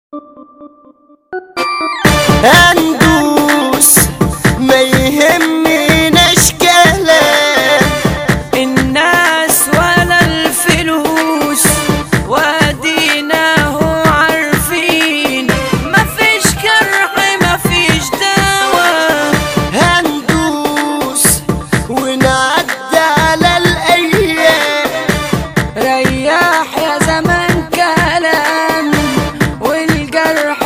هندوس ما يهمناش كلام الناس ولا الفلوس وادينا هو عارفين مفيش جرح مفيش دواء هندوس ونعدي على الايام رياح يا زمان كلام والجرح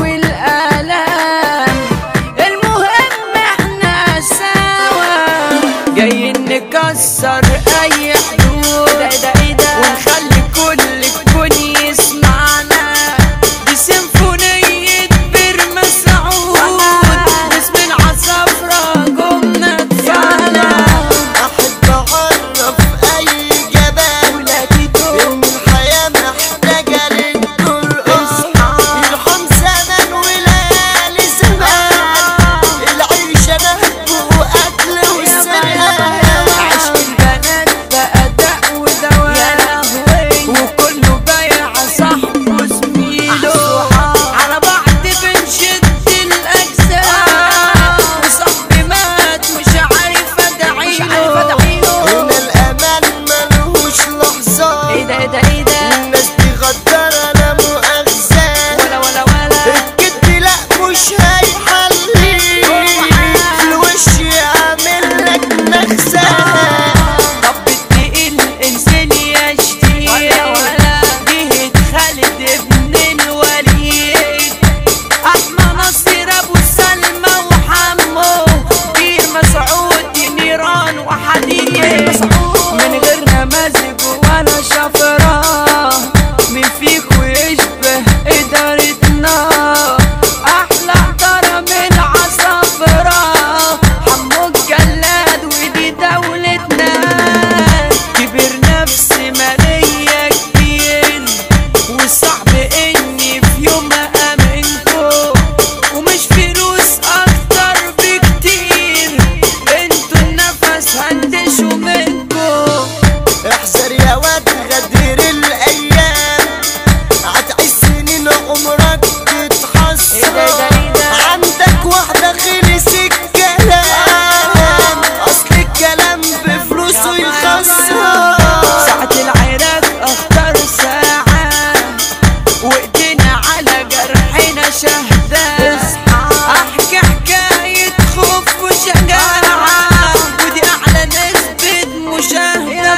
والآلام المهم احنا سوا جايين نكسر اي حدود ونخلي كل الكون يسمعنا دي سيمفونية بير مسعود اسم العصافرة جمنا دفعنا احب اعرف اي جبان ان الحياة محتاجة للقرآن يرحم زمن وليالي زمان العيشة نهب وقتل وسرقان عشق البنات بقى داء ودواء وكله بايع صاحبه زميله على بعض بنشد الاجزاء وصاحبي مات مش عارف ادعيله هنا الامان ملهوش لحظة ايه ده ايه ده ايه ده الناس دي غدارة لا مؤاخذة ولا ولا ولا الكدب لا مش هيحليك في الوش يعمل لك نغزة طب التقيل انسان يا شديد جهة خالد ابن الوليد احمى نصير ابو سلمى وحمو بير مسعود نيران وحديد من غير نماذج ولا شفرة مين فيكو يشبه ادارتنا احلى ترى من عصافرة حمو الجلاد ودي دولتنا كبر نفسي مالية كتير وصعب اني في يوم امنكو ومش فلوس اكتر بكتير انتوا النفس هندشوا منكو احذر يا واد غدير الايام هتعيش سنين عمرك تتحسر إيه ده، إيه ده، إيه ده؟ عندك واحدة خلص الكلام اصل الكلام بفلوسه يخسر ساعة العراق اختار ساعة وايدينا على جرحنا شهداء احكي حكاية خوف وشجاعة ودي اعلى نسبة مشاهدة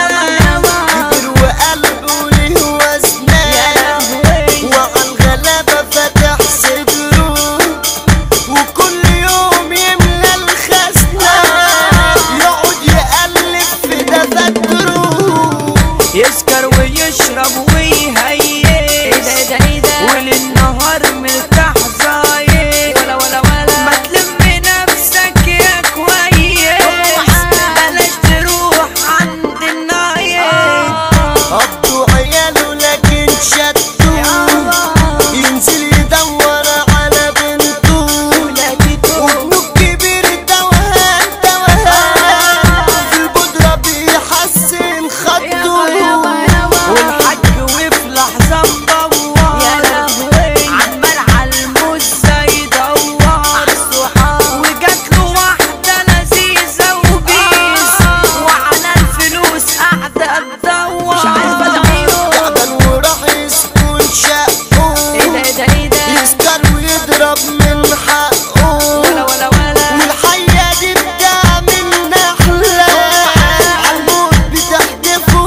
كبر وقلبه ليه وزنان وعلى الغلابة فتح صدره وكل يوم يملى الخزنة يقعد يقلب في دفاتره يسكر ويشرب ويهيس وللنهار مرتاح زايد ولا ولا ولا ما تلم نفسك يا كويس بلاش تروح عند النايم قضوا عياله لكن شدوا ينزل يدور على بنته وابنه الكبير توهان توهان في البودرة بيحسن خطه والحاج وفي لحظة مدور عمال عالمزة يدور وجات له واحدة لذيذة وبيس وعلى الفلوس قاعدة تدور تعبان وراح يسكن شقه يسكر ويضرب من حقه ولا ولا ولا والحية دي بتعمل نحلة عالموت بتحدفه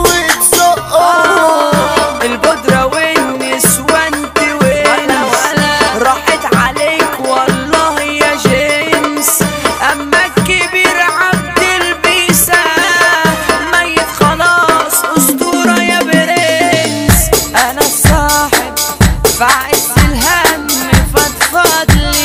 وتزقه البودرة والنسوان وين راحت عليك والله يا جيمس اما الكبير عبد البيسة ميت خلاص اسطورة يا برنس انا الصاحب في عز الهم فضفض لي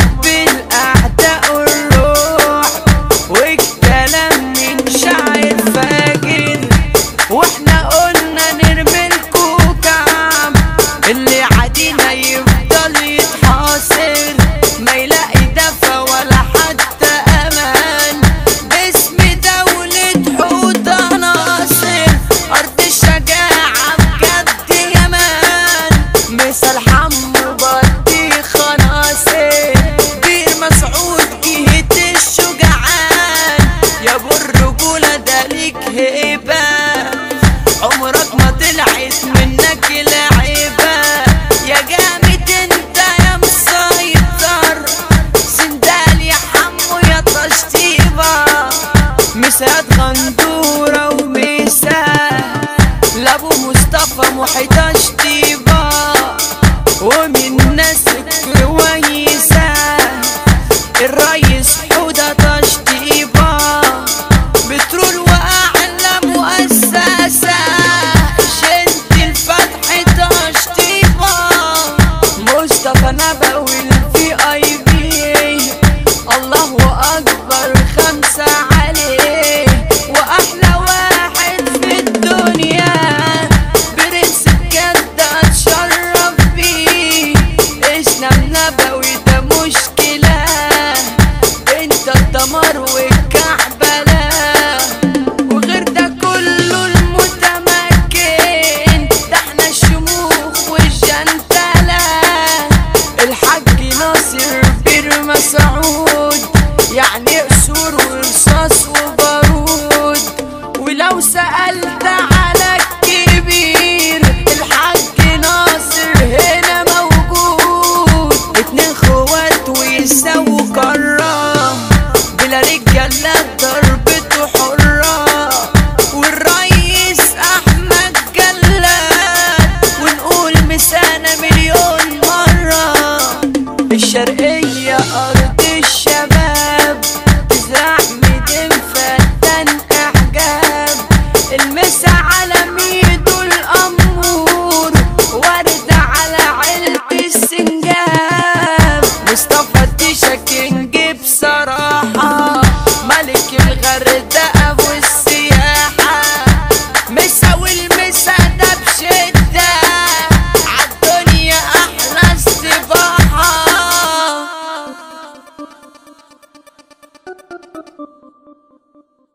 مربي الأعداء الروح والكلام من شاعر فاجر واحنا قلنا نرمي الكوكب اللي عادينا يفضل يتحاصر ما يلاقي دفا ولا حتى امان باسم دولة حوت ناصر ارض الشجاعة بجد يمان مثل حمو بدي خناصر بير مسعود جهة الشجعان يا ابو الرجولة ده ليك هيبة عمرك ما طلعت منك لعيبة يا جامد انت يا مسيطر سندال يا حمو يا تشطيبة مسات غندورة ومسات لابو مصطفى محيط شطيبة ومن ناس كويسة الريس حودة تشطيبة بترول وأعلى مؤسسة شد الفتح تشطيبة مصطفى نبوي الفي اي بي الله اكبر خمسة عليه واحلى واحد في الدنيا برنس بجد اتشرف بيه اسلام نبوي ده مشكلة انت الدمار والكعبلة وغير ده كله المتمكن ده احنا الشموخ والجنتلة الحاج ناصر بير مسعود